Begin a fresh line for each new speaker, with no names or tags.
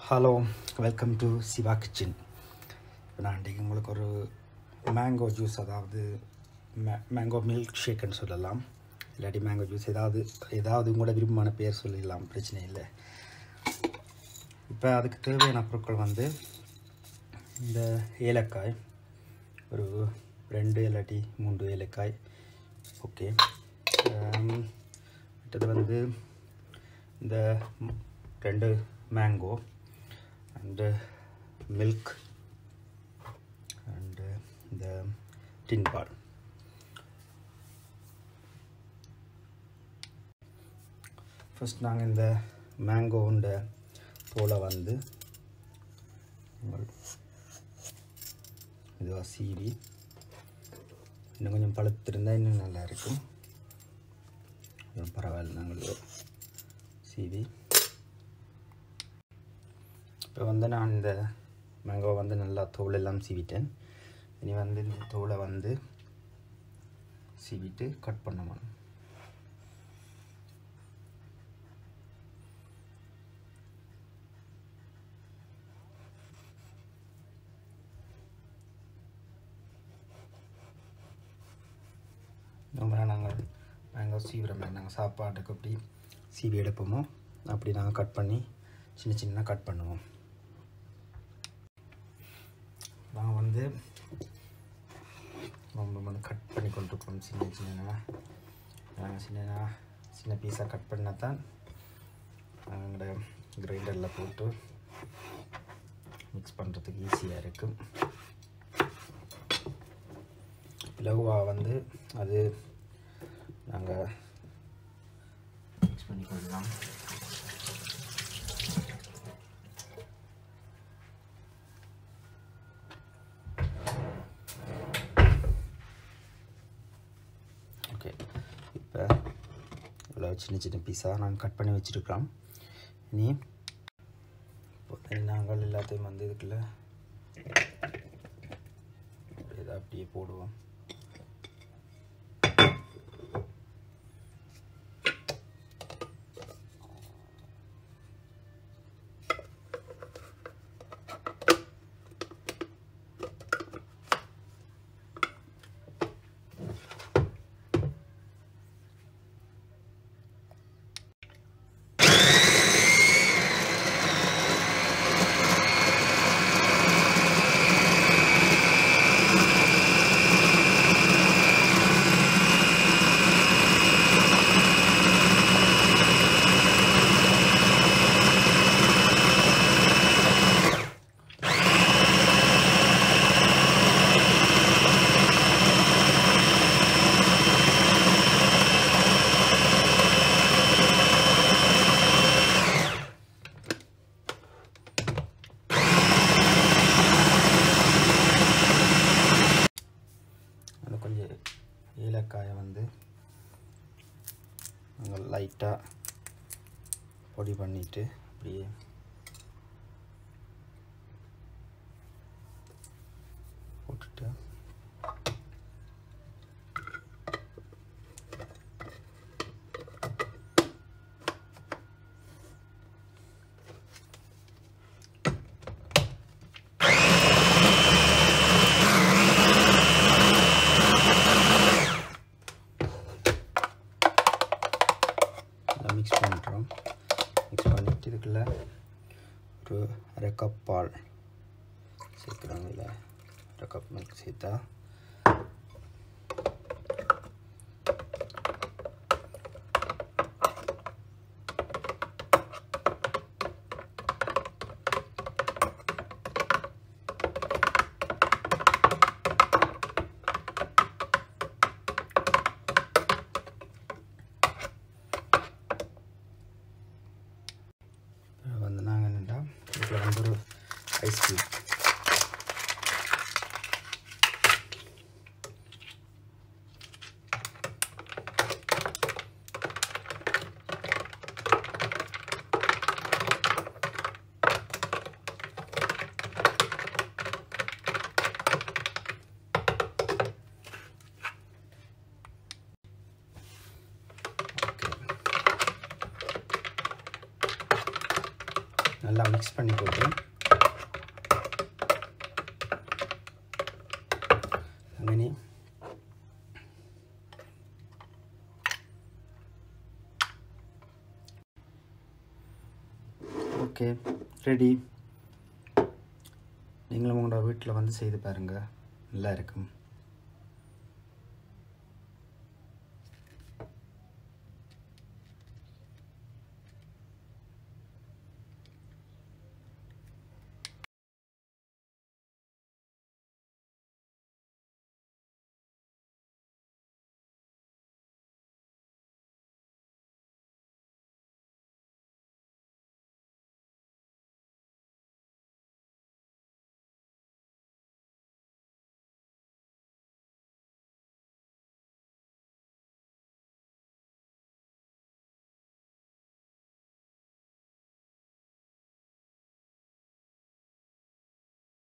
hello welcome to Siva kitchen இப்போ நான் இன்றைக்கி உங்களுக்கு ஒரு மேங்கோ ஜூஸ் அதாவது மே மேங்கோ மில்க் ஷேக்குன்னு சொல்லலாம் இல்லாட்டி மேங்கோ ஜூஸ் ஏதாவது ஏதாவது உங்களோட விருப்பமான பேர் சொல்லிடலாம் பிரச்சனை இல்லை இப்போ அதுக்கு தேவையான பொருட்கள் வந்து இந்த ஏலக்காய் ஒரு ரெண்டு இல்லாட்டி மூன்று ஏலக்காய் ஓகே மற்றது வந்து இந்த ம், ரெண்டு மேங்கோ அண்டு மில்க் அண்டு இந்த டின் பால் ஃபஸ்ட் நாங்கள் இந்த மேங்கோண்ட தோலை வந்து இதுவாக சீவி இன்னும் கொஞ்சம் பழுத்திருந்தால் இன்னும் நல்லா இருக்கும் கொஞ்சம் பரவாயில்ல நாங்கள் சீவி இப்போ வந்து நான் இந்த மேங்கோ வந்து நல்லா தோல் எல்லாம் சீவிட்டேன் இனி வந்து இந்த தோலை வந்து சீவிட்டு கட் பண்ணணும் நம்ம நாங்கள் மேங்கோ சீவிர மாதிரி நாங்கள் சாப்பாட்டுக்கு எப்படி சீவி எடுப்போமோ அப்படி நாங்கள் கட் பண்ணி சின்ன சின்ன கட் பண்ணுவோம் நான் வந்து நம்ம வந்து கட் பண்ணி கொண்டிருக்கோம் சின்ன சின்ன சின்ன சின்ன பீஸாக கட் பண்ணால் தான் எங்களோட கிரைண்டரில் போட்டு மிக்ஸ் பண்ணுறதுக்கு ஈஸியாக இருக்கும் இலகுவா வந்து அது நாங்கள் மிக்ஸ் பண்ணி கொள்ளலாம் ஓகே இப்போ இவ்வளோ சின்ன சின்ன பீஸாக நாங்கள் கட் பண்ணி வச்சுருக்கிறோம் இனி இப்போ நாங்கள் எல்லாத்தையும் வந்து இதுக்குள்ள இதை அப்படியே போடுவோம் அது கொஞ்சம் ஏலக்காயை வந்து நாங்கள் லைட்டாக பொடி பண்ணிவிட்டு அப்படியே போட்டுட்டு நல்லா மிக்ஸ் பண்ணுறோம் மிக்ஸ் பண்ணிட்டு இதுக்குள்ள ஒரு அரை கப் பால் சேர்க்குறாங்க இல்லை அரை கப் மில்க் சேர்த்தா இப்போ வந்து நாங்கள் என்னென்னா இதில் வந்து ஒரு ஐஸ் க்யூப் நல்லா மிக்ஸ் பண்ணி போட்டு അങ്ങനെ ஓகே ரெடி நீங்களும் உங்களோட வீட்டில் வந்து செய்து பாருங்கள் நல்லா இருக்கும்